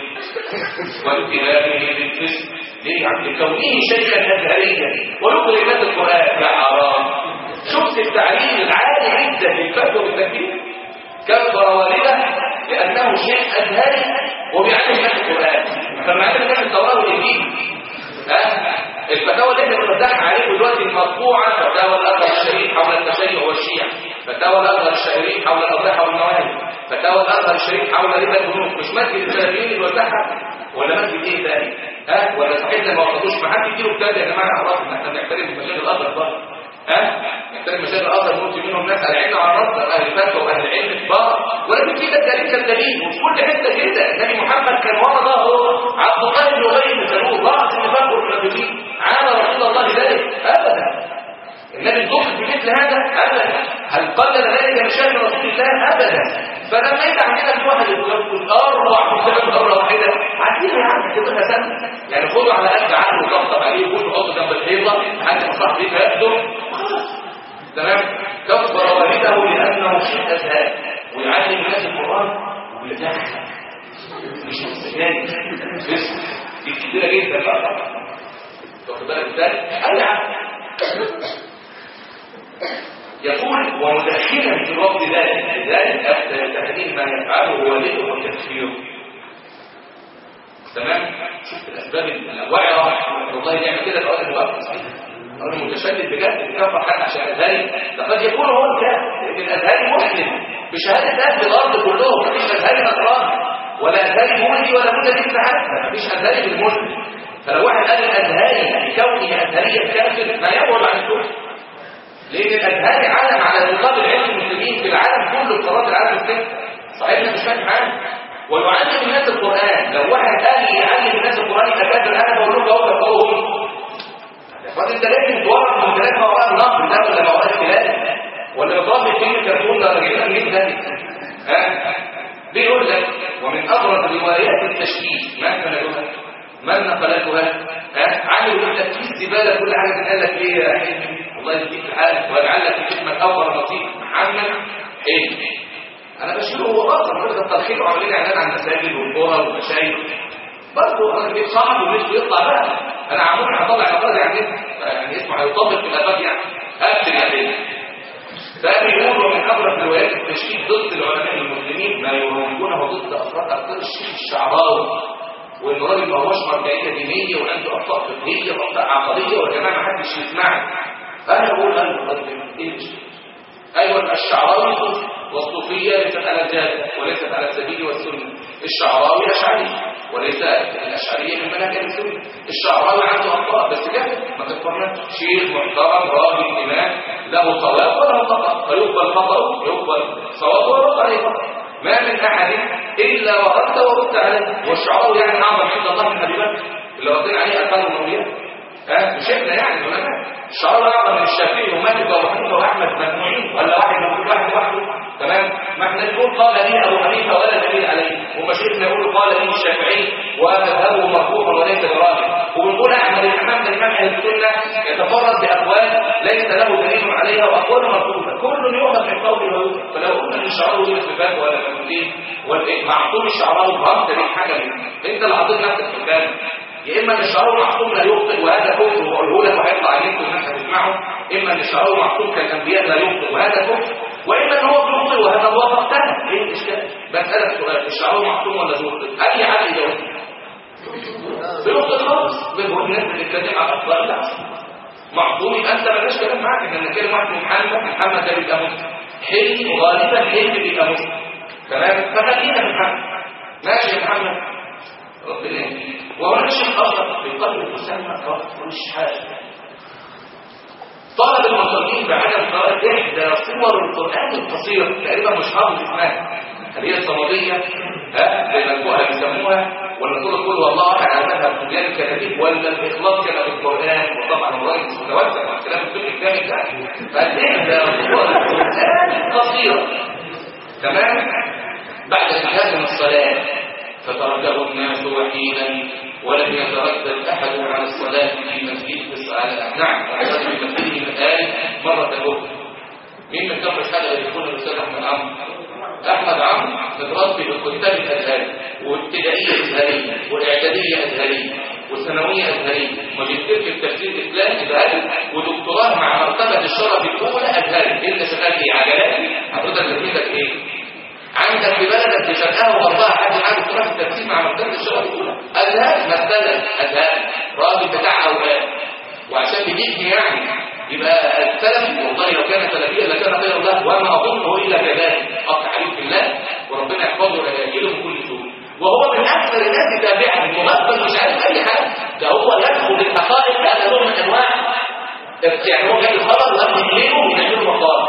واتهامه بالفسق ليه عند كونه شيخا ازهريا ويقرا الناس القران يا حرام شفت التعليم العالي جدا للفتوى بالتكفير كفر والده لانه شيخ ازهري وبيعلم الناس القران فما علم الناس التوراه والانجيل ها الفتاوى اللي احنا بنفتحها عليكم دلوقتي المطبوعه فتاوى الازهر الشريف حول التشيع والشيعة فتاوى الازهر الشريف حول الاضرحه والمواهب فتاوى الازهر الشريف حول ربا البنوك مش مسجد السلفيين اللي وزعها ولا مسجد ايه تاني ها ولا صاحبنا ما وصلوش ما حد يديله كتاب يا جماعه خلاص احنا بنحترم مشايخ الازهر برضه ها نحترم مشايخ الازهر نقول منهم ناس على علم على الرد اهل الفتوى واهل العلم كبار ولكن في ده دليل كالدليل وفي كل حته كده النبي محمد كان ورا ظهره عبد الله بن ابي بن سلول راس النفاق والمنافقين عانى رسول الله ذلك ابدا النبي ضغط بمثل هذا ابدا هل قلل ذلك من شان رسول الله ابدا فلما يبقى عندنا في واحد يقول اربع مسلمات مره واحده عارفين يا عم كده سنه يعني خدوا على قد عقله وطبطب عليه وقول حطه جنب الحيطه لحد ما صاحبي ياخده وخلاص تمام كفر والده لانه شيء ازهار ويعلم الناس القران ويدخل مش مستجاني بس دي كتيره جدا بقى واخد بالك ازاي؟ اي عم يقول ومدخلا في وقت ذلك ذلك أفتى تحديد ما يفعله والده وتكفيره تمام شوف الأسباب الواعرة والله يعمل كده الأرض الوقت الراجل متشدد بجد بيكفر حد عشان أزهري لقد يكون هو الكافر لأن الأزهري مسلم بشهادة أهل الأرض كلهم مفيش أزهري نصراني ولا أزهري مولدي ولا مولدي حتى مفيش أزهري بالمسلم فلو واحد قال الأزهري بكونه أزهريا كافر ما يبعد عن الكفر لان الازهري علم على نقاب العلم المسلمين في العالم كله بقرارات العالم الاسلامي صحيح انت مش فاهم حاجه ويعلم الناس القران لو واحد قال يعلم الناس القران يبقى كافر انا بقول له اهو بقول فانت لازم تورط من ثلاث مواد النقل ده ولا مواد خلال ولا بتربي فين الكرتون ده راجل منين ده ها بيقول لك ومن ابرز روايات التشكيك ما كان يقولها من نقلتها ها عملوا يقول لك في الزباله كل حاجه قال لك ايه يا حلمي والله يديك الحال ويجعل لك الحكمه اول نصيب محمد ايه انا بشيله هو اصلا كده التلخيص عاملين اعلان عن المساجد والقرى والمشايخ برضه انا بجيب صاحبه ونفسه يطلع بقى انا عموما هطلع مقال يعني يعني اسمه هيطبق في الافاق يعني ابشر يا بيه فبيقولوا من ابرز روايات التشكيك ضد العلماء المسلمين ما يروجونه ضد افراد اكثر الشيخ الشعراوي وانه راجل ما هوش مرجعيه دينيه وعنده اخطاء فقهيه واخطاء عقديه ويا جماعه ما حدش يسمعني انا بقول انا الراجل ايه ايوه الشعراوي صوفي والصوفيه ليست على الجاده وليست على السبيل والسنه الشعراوي اشعري وليس الاشعريه من منهج السنه الشعراوي عنده اخطاء بس كده ما تكفرناش شيخ محترم راجل امام له صواب وله خطا فيقبل خطاه يقبل صوابه ويرد عليه خطا ما من احد الا ورد ورد عليه والشعراوي يعني اعظم عند الله من ابي بكر اللي ردين عليه الفان المرويات ها مش احنا يعني العلماء الشعراوي اعظم من الشافعي ومالك وابو حنيفه واحمد مجموعين ولا واحد من واحد لوحده تمام ما احنا نقول قال لي ابو حنيفه ولا دليل عليه ومشايخنا يقولوا قال لي الشافعي ومذهبه مرفوع وليس براجع وبنقول احمد الامام ده امام اهل السنه يتفرد باقوال ليس له دليل عليها واقوال مرفوضه كل يؤخذ من قوله ويؤخذ فلو قلنا ان الشعراوي يجلس في باب ولا مجنون ولا معصوم الشعراوي غلط دي حاجه انت اللي حاطط نفسك في الباب يا اما ان الشعراوي معصوم لا يخطئ وهذا كفر واقوله لك وهيطلع عليكم والناس هتسمعه اما ان الشعراوي معصوم كالانبياء لا يخطئ وهذا كفر واما ان هو بيخطئ وهذا هو فقدان ايه الاشكال بسالك سؤال الشعراوي معصوم ولا بيخطئ اي حد يجاوب بيخطئ خالص بيقول الناس بتتكلم على اخطاء لا معصوم يبقى انت مالناش كلام معاك احنا بنتكلم واحد محمد محمد ده بيبقى مسلم حلم غالبا حلم بيبقى مسلم تمام فخلينا في محمد ماشي يا محمد ربنا يهديك وهناك شيء اخر في قلب المسمى رفض الشهاده طلب المصلين بعدم قراءة إحدى صور القرآن القصيرة تقريبا مش حافظ اسمها هل هي الصمدية ها زي ما الكوها بيسموها ولا تقول كل والله احد على مذهب سفيان الكتاتيب ولا الإخلاص كما في القرآن وطبعا الراجل متوسع مع كلام الفقه الثاني ده فإحدى صور القرآن القصيرة تمام بعد انتهاء من الصلاة فتركه الناس وحيدا ولم يتردد احد عن الصلاه في مسجد الصلاه نعم وحصل في مسجده من آل مره اخرى مين من كفر الحاجه اللي يكون الاستاذ احمد عمرو احمد عمرو متربي بالكتاب الازهري وابتدائيه ازهريه واعداديه ازهريه وثانويه ازهريه ماجستير في التفسير الاسلامي ازهري ودكتوراه مع مرتبه الشرف الاولى ازهري انت شغال في عجلات حضرتك تلميذك ايه عندك في بلدك بشرقها وغربها حد عنده تروح التفسير مع مرتبه الشرف الاولى اذهان مثلا اذهان راجل بتاع اولاد وعشان بيجي يعني يبقى السلف والله لو كان سلفيا لكان خير الله وما اظنه الا كذلك قطع عليك بالله وربنا يحفظه ويجيله من كل سوء وهو من اكثر الناس تابعا المغفل مش عارف اي حاجه ده هو يدخل الحقائق هذا نوع من انواع يعني هو جاي الخبر وقبل يجيله وينزله مقال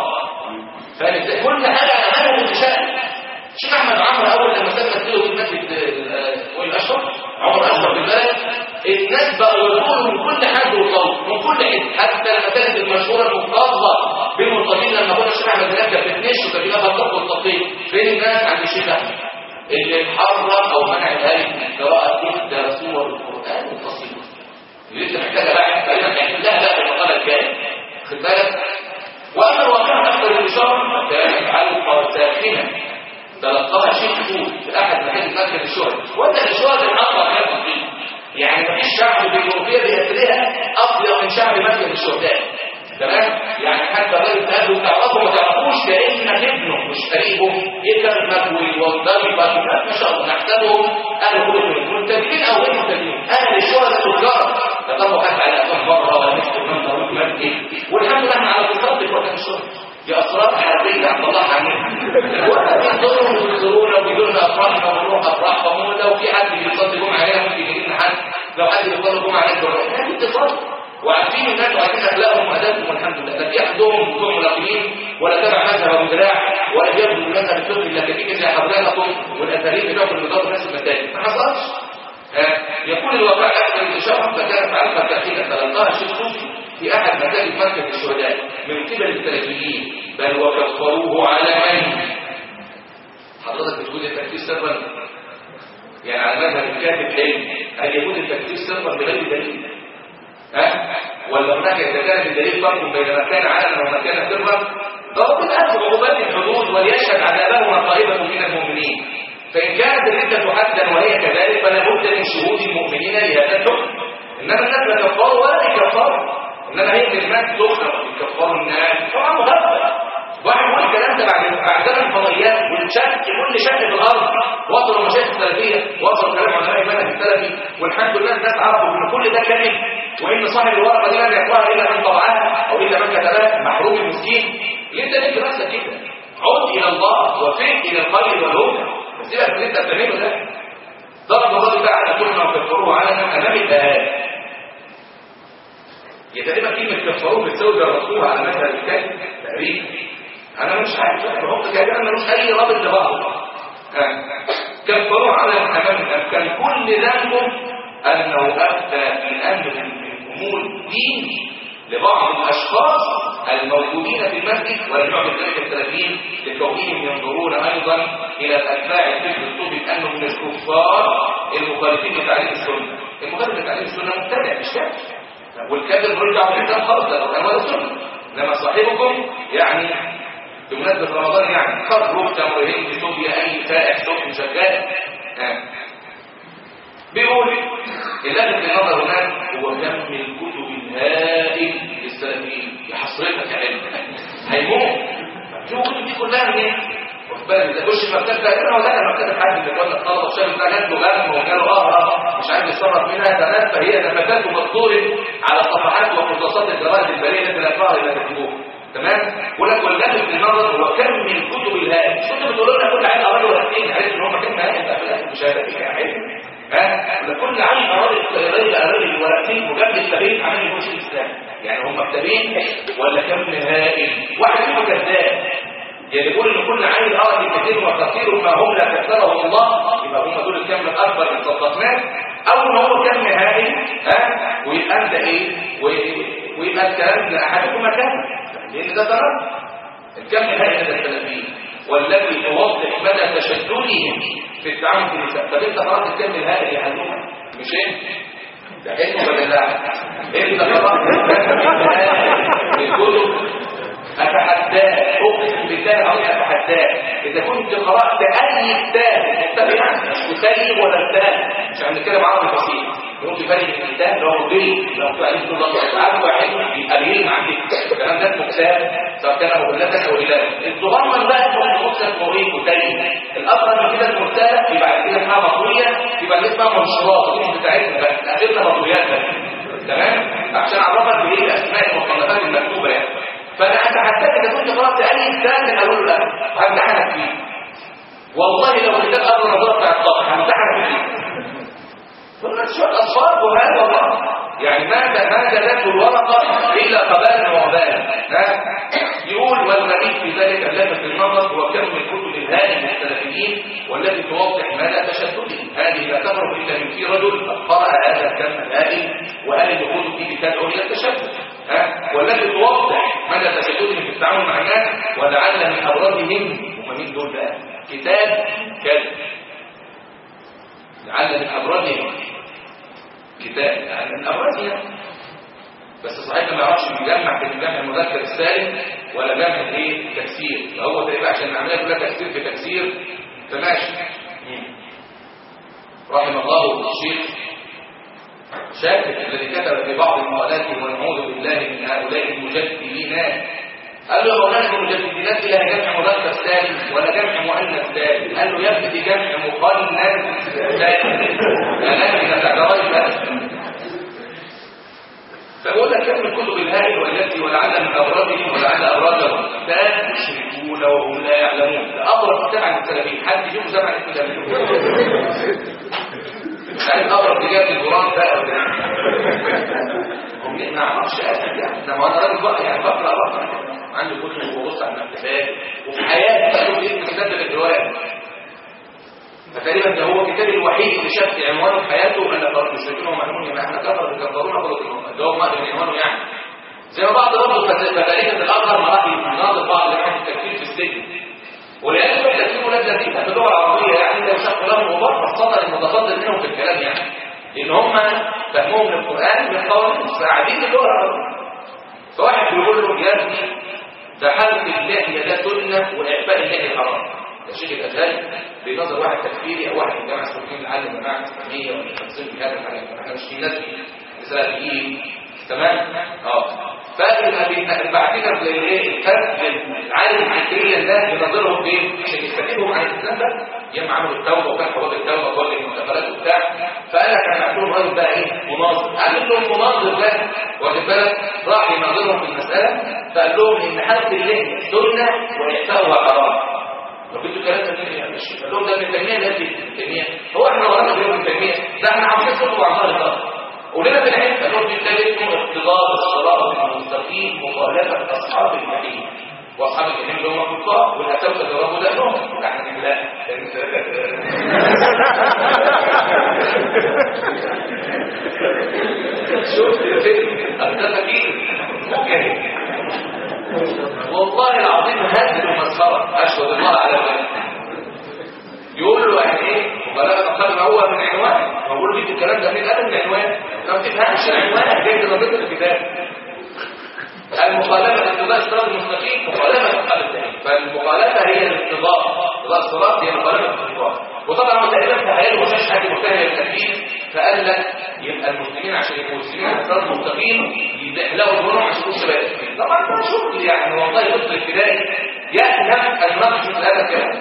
فكل حاجه عملها بالتشاؤم شيخ احمد عمرو اول لما ساب مسجده في مسجد والاشهر عمر اشهر في البلد الناس بقوا يقولوا من كل حد وصوت من كل حد حتى المساجد المشهوره المكتظه بالمصلين لما كنا الشيخ احمد هناك كانت بتنش وكان فيها خطاب والتطبيق فين الناس عند الشيخ احمد اللي حرم او منع ذلك من قراءه احدى سور القران القصيره اللي انت محتاجه بقى تقريبا تعمل لها بقى في المقاله الجايه خد بالك واما الواقع اكثر الانتشار فكان يفعله ساخنا تلقاها شيخ فوق في احد مكان مركز الشهر وانت الشهر الاكبر من التطبيق يعني مفيش شعب في الاوروبيه بيأثرها اطيب من شعب مركز الشهداء تمام يعني حتى الراجل تقابله تعرفه ما تعرفوش كانك ابنه مش قريبه يقدر مكوي والضرب ما شاء الله نحسبهم اهل كل ملتزمين او غير ملتزمين اهل الشهداء تجار تقربوا حتى على اكثر مره ولا نفس من طريق مكي والحمد لله احنا على اتصال في وقت الشهر دي اسرار حربيه عند الله عنها وبيضروا ويضرونا وبيقولوا افراحنا ونروح افراح فموت لو في حد بيصلي جمعه علينا ممكن يجي لنا حد لو حد بيصلي جمعه علينا بنروح دي اتصال وعارفين الناس وعارفين اخلاقهم وادابهم والحمد لله لا في احدهم بتوع ملاقيين ولا تبع مذهب ابو دراع ولا بياخدوا المذهب الفقهي اللكاكيك زي حضراتكم والاثاريين بتوعكم اللي بيضربوا ناس المساجد ما حصلش يقول الوفاء اكثر انتشارا فكانت علقه تاخيرا تلقاها الشيخ صوفي في احد مساجد مركز الشهداء من قبل السلفيين بل وكفروه على من حضرتك بتقول التكفير سرا يعني على مذهب الكاتب علم هل يكون التكفير سرا بغير دليل ها ولا هناك اذا كان الدليل فرق بين ما كان علنا وما كان سرا ضرب الاخذ عقوبات الحدود وليشهد عذابهما طائفه من المؤمنين فان كانت الرده حدا وهي كذلك فلا بد من شهود المؤمنين لهذا الحكم انما الناس لا كفروا ولا يكفروا انما هي كلمات تخرج يكفروا الناس طبعا مغفل واحد يقول الكلام ده بعد بعد زمن الفضائيات والشك كل شك في الارض وصلوا مشايخ السلفيه وصلوا كلام علماء المنهج السلفي والحمد لله الناس عرفوا ان كل ده كذب وان صاحب الورقه دي لم يقراها الا من طبعها او الا من كتبها محروم المسكين ليه انت ليه نفسك كده عد الى الله وفق الى الخير والهدى سيبك من اللي انت بتعمله ده ضرب الله تعالى كلنا وكفروه علنا امام الاهالي يا تقريبا كلمه كفروه بتساوي جرسوها على مثل الكلب تقريبا انا مش عارف هم كده ملوش اي رابط لبعض كفروا على امام كان كل ذنبه انه افتى في امر من امور الدين لبعض الاشخاص الموجودين في المسجد ولم يعمل ذلك الثلاثين لكونهم ينظرون ايضا الى الاتباع الفكر الصوفي كانه من الكفار المخالفين لتعليم السنه المخالف لتعليم السنه مبتدع مش كافر والكافر بيرجع في الاسلام خالص ده كان ولا سنه لما صاحبكم يعني بمناسبة رمضان يعني خرج تمرهين في سوريا أي فائح سخن شغال بيقول اللافت النظر هناك هو كم الكتب الهائل للسلفيين يحصرتك يا علم هيموت شوف الكتب دي كلها منين واخد بالك اذا خش المكتبه انا ولا انا مكتبه حد اللي كنا طلب شاب بتاع جات له غم وجاله قهره مش عارف يتصرف منها تمام فهي نفذات مقدوره على صفحات وقصاصات الجرائد البريه التي لا يقرأها الا تكتبوها تمام ولك واللافت للنظر هو كم من الكتب الهائل مش انتوا بتقولوا لنا كل عين قرار ولا اثنين عرفت ان هم كم هائل بقى في الاخر مشاهداتك يا علم ها كل عين قرار الرجل قرار ورقتين مجمد التاريخ عمال يخش الاسلام يعني هم كتابين ولا كم هائل واحد منهم كذاب يعني يقول ان كل عين قرأ كثير وكثير ما هم لا كثره الله يبقى هم دول الكم الاكبر اللي صدقناه او ان هو كم هائل ها ويبقى انت ايه ويبقى الكلام لاحدكم مكانه لان ده ضرر الكم هائل ده الثلاثين والذي يوضح مدى تشددهم في التعامل في النساء طب انت قرات الكم الهائل يا هلومه مش انت ده علم ولا لا انت قرات الكم الهائل الكتب اتحداك اقسم بالله العظيم اتحداك اذا كنت قرات اي كتاب كتاب يعني مش كتاب ولا كتاب مش هنتكلم عربي فصيح يقول في فرق الكتاب اللي هو مضي لو في عليه كل الله عارف واحد يبقى ليه مع كده الكلام ده اسمه كتاب سواء كان مغلفا او اله الصغنن بقى اسمه نص اسمه كتاب الاصغر من كده اسمه رساله يبقى بعد كده اسمها مطويه يبقى دي اسمها منشورات مش بتاعتنا بس اخرنا مطويات بس تمام عشان اعرفك بايه الاسماء المصنفات المكتوبه يعني فانا اتحداك اذا كنت قرات اي كتاب اقول له لا همتحنك فيه والله لو كتاب ابو النظاره بتاع الطاقه همتحنك فيه قلنا شو الاصفار وهذا الله يعني ما ما جلته الورقه الا قبالا ووبالا يقول والغريب في ذلك اللافت النظر هو كم الكتب الهائل للسلفيين والتي توضح مدى تشددهم هذه لا تخرج الا من في رجل قرأ هذا الكم الهائل وقال الدخول فيه تدعو الى التشدد والتي توضح مدى تشددهم في التعامل مع الناس ولعل من ابرزهم هم مين دول بقى كتاب كذب لعل من ابرزهم كتاب يعني من ابرزهم بس صحيح ما يعرفش يجمع بين جمع المذكر السالم ولا جمع ايه تكسير فهو تقريبا عشان العمليه كلها تكسير في تكسير فماشي رحم الله الشيخ شاكر الذي كتب في بعض المقالات ونعوذ بالله من هؤلاء المجددين قال له مولانا المجددات لها جمع مذكر سالم ولا جمع مؤنث سالم قال له يا ابني جمع مؤنث سالم انا اذا تعتبرت بس فبقول لك كم الكتب الهائل والتي ولعل من ابرزهم ولعل ابرزهم لا يشركون وهم لا يعلمون ده ابرز كتاب عن السلفيين حد يشوف سمع السلفيين يعني ابرز رجال القران بقى هم ما اعرفش اسال يعني ده ما انا راجل بقى يعني بقرا بقرا عندي كتب وببص على المكتبات وفي حياتي بقول ايه كتاب الروايه فتقريبا ده هو الكتاب الوحيد اللي شاف عنوانه في حياته ان فرق المشركين هم معلومون يبقى احنا كفر بيكفرونا خلق الامه ده هو مقدم عنوانه يعني زي ما بعض برضه فتاريخ الازهر ما راح يناظر بعض اللي التكفير في السجن ولان يروح تكفير ولاد لذيذه في اللغه العربيه يعني ده يشق لهم وبر خاصه المتفضل منهم في الكلام يعني لان هم فهمهم للقران من قول قاعدين اللغه العربيه فواحد بيقول له يا ابني ده حلق اللحيه ده سنه واعفاء اللحيه حرام الشيخ الازهري بنظر واحد تكفيري او واحد من جامعه سلطين العالم جماعه اسلاميه ولا تنظيم هذا الحاجات احنا مش في الناس اسرائيليين تمام اه فاكر بعد كده الايه الفرق العالم الفكريا ده ينظرهم فين عشان يستفيدوا عن الكلام ده ياما عملوا التوبه وكان حوار التوبه وكل المعتقلات وبتاع فقال لك انا عندهم راجل بقى ايه مناظر قال لهم مناظر ده واخد بالك راح يناظرهم في المساله فقال لهم ان حد اللحيه سنه واعفاؤها حرام لو كنتوا الكلام ده فين يا ماشي قال لهم ده ابن تيميه ده ابن تيميه هو احنا ورانا في ابن تيميه ده احنا عاوزين صوته عن ظهر الارض ولنا في العلم قال لهم بالتالي اسمه اقتضاء الصراط المستقيم مخالفه اصحاب الجحيم واصحاب الجحيم اللي هم الكفار والاساوسه ضربوا دقنهم يعني لا شفت يا سيدي ده فكير ممكن والله العظيم هذه المسخره اشهد الله على ذلك يقول له يعني ايه وبلاغ اصلا هو من عنوان بقول له جبت الكلام ده من ادب العنوان ما بتفهمش العنوان جاي بنظريه الكتاب المخالفه اتباع الصراط المستقيم مخالفه اصحاب الدين فالمخالفه هي الاتباع اتباع الصراط هي مخالفه الاتباع وطبعا هو تقريبا تخيل ما شافش حاجه مجتهد بالتكليف فقال لك يبقى المسلمين عشان يبقوا مسلمين على الصراط المستقيم يحلقوا دماغهم عشان يكونوا شباب طبعا ده شغل يعني والله طفل ابتدائي يألم النقش مثل هذا الكلام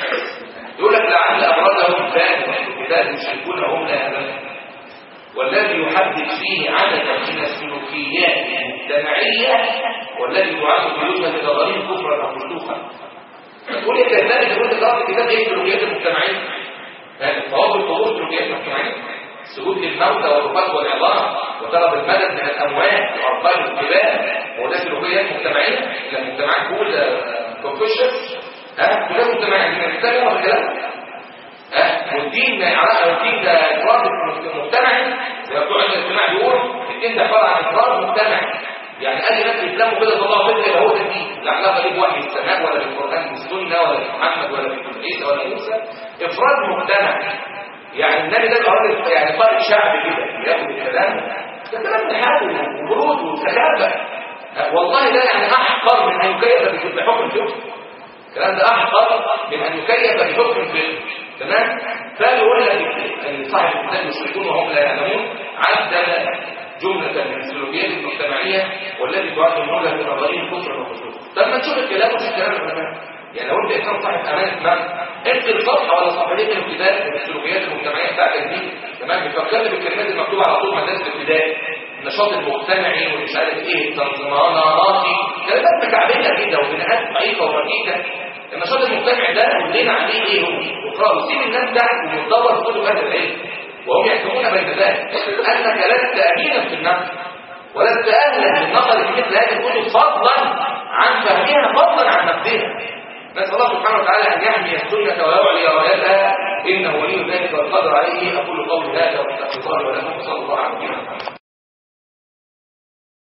يقول لك لعل أبرزهم ذلك الكتاب المشركون هم لا يعلمون والذي يحدد فيه عددا من السلوكيات المجتمعية والذي يعد في وجهة الغريب كفرا أو فسوقا تقول لي كذلك تقول لي قرأت الكتاب ايه السلوكيات المجتمعية؟ فهو بالقبور السلوكيات المجتمعية السجود للموتى والرفات والعظام وطلب المدد من الأموات وأرقام الجبال وده سلوكيات مجتمعية المجتمعات كل كونفوشيوس ها كلها مجتمعية من الكتاب يرى الكلام ها والدين ما يعرفش الدين ده افراد مجتمعي زي ما بتوع الاجتماع بيقولوا الدين ده عباره عن افراد مجتمعي يعني اي ناس يسلموا كده طلعوا فكره يبقى هو ده الدين لا علاقه ليه بوحي السماء ولا بالقران بالسنه ولا بمحمد ولا بعيسى ولا موسى افراد مجتمعي يعني النبي ده راجل يعني قائد شعبي كده بياخد الكلام ده كلام نحاول وبرود وتكبر والله ده يعني احقر من ان يكيف بحكم الفقه الكلام ده احقر من ان يكيف بحكم الفقه تمام فبيقول لك ان صاحب الكتاب المشركون وهم لا يعلمون عدل جملة من السلوكيات المجتمعية والتي تعد مهلة من نظريه كفر وخصوص طب ما نشوف الكلام وش الكلام العلماء يعني لو انت انسان صاحب امانه مال اكتب صفحه ولا صفحتين من الكتاب من السلوكيات المجتمعيه بتاعتك دي تمام بيفكرني بالكلمات المكتوبه على طول مدارس الابتدائي النشاط المجتمعي ومش عارف ايه التنظيماناتي كلمات مكعبيه كده وبناءات ضعيفه ورقيقه النشاط المجتمعي ده قلنا عليه ايه هو وقرأوا سيب الناس تحت ويتدور كتب اهل العلم وهم يحكمون بين ذلك انك لست امينا في النقد ولست اهلا للنظر في مثل هذه الكتب فضلا عن فهمها فضلا عن نقدها نسال الله سبحانه وتعالى ان يحمي السنه ويعلي رايتها انه ولي ذلك والقدر عليه اقول قولي هذا واستغفر الله ولكم صلى الله عليه وسلم